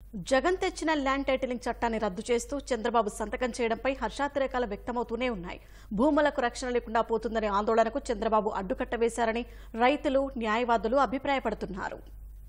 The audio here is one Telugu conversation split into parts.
జగన్ తెచ్చిన ల్యాండ్ టైటిలింగ్ చట్టాన్ని రద్దు చేస్తూ చంద్రబాబు సంతకం చేయడంపై హర్షాతిరేకాలు వ్యక్తమవుతూనే ఉన్నాయి భూములకు రక్షణ లేకుండా పోతుందనే ఆందోళనకు చంద్రబాబు అడ్డుకట్ట వేశారని రైతులు న్యాయవాదులు అభిప్రాయపడుతున్నారు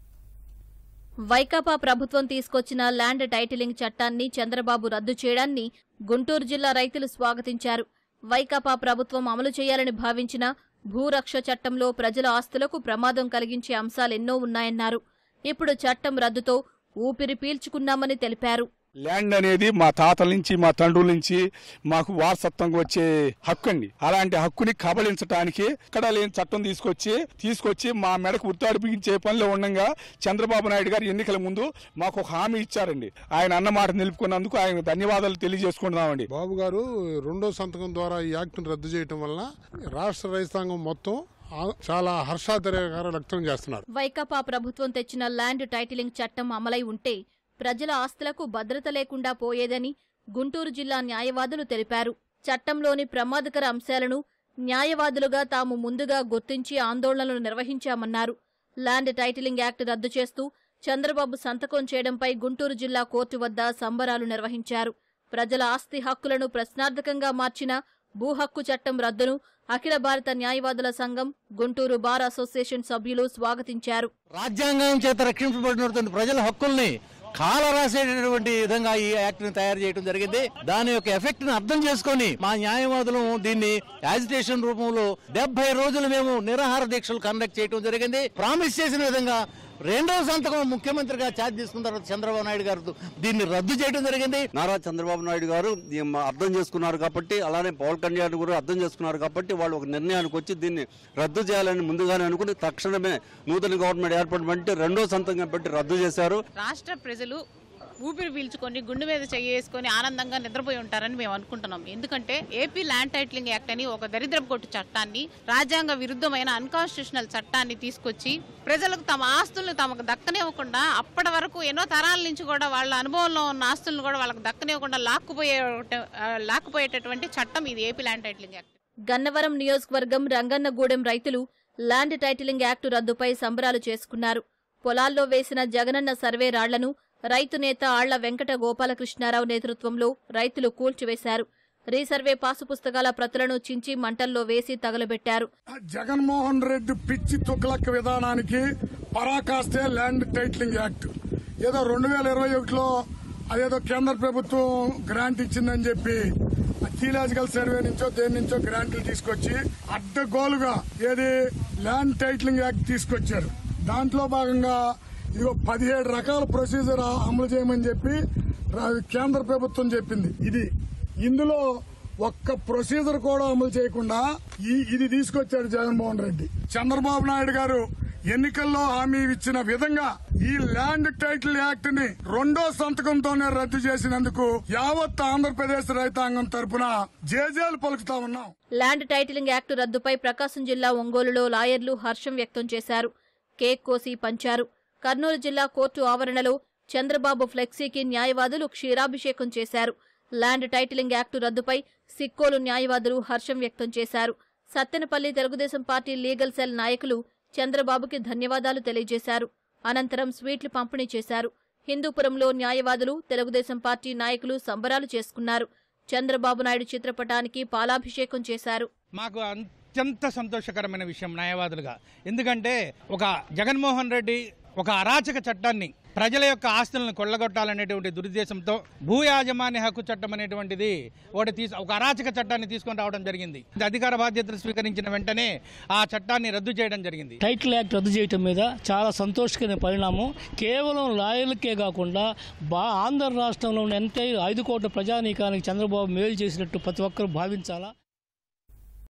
వైకాపా ప్రభుత్వం తీసుకొచ్చిన ల్యాండ్ టైటిలింగ్ చట్టాన్ని చంద్రబాబు రద్దు చేయడాన్ని గుంటూరు జిల్లా రైతులు స్వాగతించారు వైకాపా ప్రభుత్వం అమలు చేయాలని భావించిన భూరక్ష చట్టంలో ప్రజల ఆస్తులకు ప్రమాదం కలిగించే అంశాలెన్నో ఉన్నాయన్నారు ఇప్పుడు చట్టం రద్దుతో ఊపిరి పీల్చుకున్నామని తెలిపారు ల్యాండ్ అనేది మా తాతల నుంచి మా తండ్రుల నుంచి మాకు వారసత్వంగా వచ్చే హక్కు అండి అలాంటి హక్కుని కబలించడానికి ఇక్కడ లేని చట్టం తీసుకొచ్చి తీసుకొచ్చి మా మెడకు ఉత్తాడు బిగించే పనిలో ఉండగా చంద్రబాబు నాయుడు గారు ఎన్నికల ముందు మాకు ఒక హామీ ఇచ్చారండి ఆయన అన్న మాట నిలుపుకున్నందుకు ఆయన ధన్యవాదాలు తెలియజేసుకుంటున్నామండి బాబు గారు రెండో సంతకం ద్వారా ఈ యాక్ట్ను రద్దు చేయటం వల్ల రాష్ట్ర రైతాంగం మొత్తం ఆ- చాలా హర్షాతిరేకాలు వ్యక్తం చేస్తున్నారు వైకాపా ప్రభుత్వం తెచ్చిన ల్యాండ్ టైటిలింగ్ చట్టం అమలై ఉంటే ప్రజల ఆస్తులకు భద్రత లేకుండా పోయేదని గుంటూరు జిల్లా న్యాయవాదులు తెలిపారు చట్టంలోని ప్రమాదకర అంశాలను న్యాయవాదులుగా తాము ముందుగా గుర్తించి ఆందోళనలు నిర్వహించామన్నారు ల్యాండ్ టైటిలింగ్ యాక్ట్ రద్దు చేస్తూ చంద్రబాబు సంతకం చేయడంపై గుంటూరు జిల్లా కోర్టు వద్ద సంబరాలు నిర్వహించారు ప్రజల ఆస్తి హక్కులను ప్రశ్నార్థకంగా మార్చిన భూ హక్కు చట్టం రద్దును అఖిల భారత న్యాయవాదుల సంఘం గుంటూరు బార్ అసోసియేషన్ సభ్యులు స్వాగతించారు రాజ్యాంగం చేత రక్షించబడినటువంటి ప్రజల హక్కుల్ని కాల రాసేటటువంటి విధంగా ఈ యాక్ట్ ని తయారు చేయడం జరిగింది దాని యొక్క ఎఫెక్ట్ ని అర్థం చేసుకొని మా న్యాయవాదులు దీన్ని యాజిటేషన్ రూపంలో డెబ్బై రోజులు మేము నిరాహార దీక్షలు కండక్ట్ చేయడం జరిగింది ప్రామిస్ చేసిన విధంగా రెండో సంతకం ముఖ్యమంత్రిగా ఛార్జ్ తీసుకున్న తర్వాత చంద్రబాబు నాయుడు గారు దీన్ని రద్దు చేయడం జరిగింది నారా చంద్రబాబు నాయుడు గారు దీన్ని అర్థం చేసుకున్నారు కాబట్టి అలానే పవన్ కళ్యాణ్ కూడా అర్థం చేసుకున్నారు కాబట్టి వాళ్ళు ఒక నిర్ణయానికి వచ్చి దీన్ని రద్దు చేయాలని ముందుగానే అనుకుని తక్షణమే నూతన గవర్నమెంట్ ఏర్పడమంటే రెండో సంతకం పెట్టి రద్దు చేశారు రాష్ట్ర ప్రజలు ఊపిరి పీల్చుకొని గుండె మీద చేసుకొని ఆనందంగా నిద్రపోయి ఉంటారని మేము అనుకుంటున్నాం ఎందుకంటే ఏపీ ల్యాండ్ టైటిలింగ్ యాక్ట్ అని ఒక దరిద్రపు కొట్టు చట్టాన్ని రాజ్యాంగ విరుద్ధమైన అన్కాన్స్టిట్యూషనల్ చట్టాన్ని తీసుకొచ్చి ప్రజలకు తమ ఆస్తులను తమకు దక్కనివ్వకుండా అప్పటి వరకు ఎన్నో తరాల నుంచి కూడా వాళ్ళ అనుభవంలో ఉన్న ఆస్తులను కూడా వాళ్ళకి దక్కనివ్వకుండా లాక్కుపోయే ఆ, లాక్కుపోయేటటువంటి చట్టం ఇది AP land titling act Gannavaram నియోజకవర్గం రంగన్నగూడెం రైతులు ల్యాండ్ టైటిలింగ్ యాక్టు రద్దుపై సంబరాలు చేసుకున్నారు పొలాల్లో వేసిన జగనన్న సర్వే రాళ్లను రైతు నేత ఆళ్ల వెంకట గోపాలకృష్ణారావు నేతృత్వంలో రైతులు కూల్చివేశారు రీసర్వే పాసు పుస్తకాల ప్రతులను చించి మంటల్లో వేసి తగలబెట్టారు జగన్మోహన్ రెడ్డి పిచ్చి తుగ్లక్ విధానానికి పరాకాస్తే ల్యాండ్ టైటిలింగ్ యాక్ట్ ఏదో రెండు వేల ఇరవై ఒకటిలో అదేదో కేంద్ర ప్రభుత్వం గ్రాంట్ ఇచ్చిందని చెప్పి థియలాజికల్ సర్వే నుంచో దేని నుంచో గ్రాంట్లు తీసుకొచ్చి అడ్డగోలుగా ఏది ల్యాండ్ టైటిలింగ్ యాక్ట్ తీసుకొచ్చారు దాంట్లో భాగంగా ఇదిగో పదిహేడు రకాల ప్రొసీజర్ అమలు చేయమని చెప్పి రా- కేంద్ర ప్రభుత్వం చెప్పింది ఇది ఇందులో ఒక్క ప్రొసీజర్ కూడా అమలు చేయకుండా ఈ ఇది తీసుకొచ్చాడు జగన్మోహన్ రెడ్డి చంద్రబాబు నాయుడు గారు ఎన్నికల్లో హామీ ఇచ్చిన విధంగా ఈ ల్యాండ్ టైటిల్ యాక్ట్ ని రెండో సంతకంతోనే రద్దు చేసినందుకు యావత్ ఆంధ్రప్రదేశ్ రైతాంగం తరపున జేజేలు పలుకుతా ఉన్నాం ల్యాండ్ టైటిలింగ్ యాక్టు రద్దుపై ప్రకాశం జిల్లా ఒంగోలులో లాయర్లు హర్షం వ్యక్తం చేశారు కేక్ కోసి పంచారు కర్నూలు జిల్లా కోర్టు ఆవరణలో చంద్రబాబు ఫ్లెక్సీకి న్యాయవాదులు క్షీరాభిషేకం చేశారు ల్యాండ్ టైటిలింగ్ యాక్టు రద్దుపై సిక్కోలు న్యాయవాదులు హర్షం వ్యక్తం చేశారు Sattenapalli Telugu Desam party legal cell నాయకులు చంద్రబాబుకి ధన్యవాదాలు తెలియజేశారు అనంతరం స్వీట్లు పంపిణీ చేశారు హిందూపురంలో న్యాయవాదులు తెలుగుదేశం పార్టీ నాయకులు సంబరాలు చేసుకున్నారు చంద్రబాబు నాయుడు చిత్రపటానికి పాలాభిషేకం చేశారు మాకు అత్యంత సంతోషకరమైన విషయం న్యాయవాదులుగా ఎందుకంటే ఒక జగన్మోహన్ రెడ్డి ఒక అరాచక చట్టాన్ని ప్రజల యొక్క ఆస్తులను కొల్లగొట్టాలనేటువంటి దురుద్దేశంతో భూ యాజమాన్య హక్కు చట్టం అనేటువంటిది ఒకటి తీసు ఒక అరాచక చట్టాన్ని తీసుకొని రావడం జరిగింది ఇది అధికార బాధ్యతలు స్వీకరించిన వెంటనే ఆ చట్టాన్ని రద్దు చేయడం జరిగింది టైటిల్ యాక్ట్ రద్దు చేయటం మీద చాలా సంతోషకరమైన పరిణామం కేవలం లాయర్లకే కాకుండా బా ఆంధ్ర రాష్ట్రంలో ఉన్న ఎంటైర్ ఐదు కోట్ల ప్రజానీకానికి చంద్రబాబు మేలు చేసినట్టు ప్రతి ఒక్కరు భావించాలా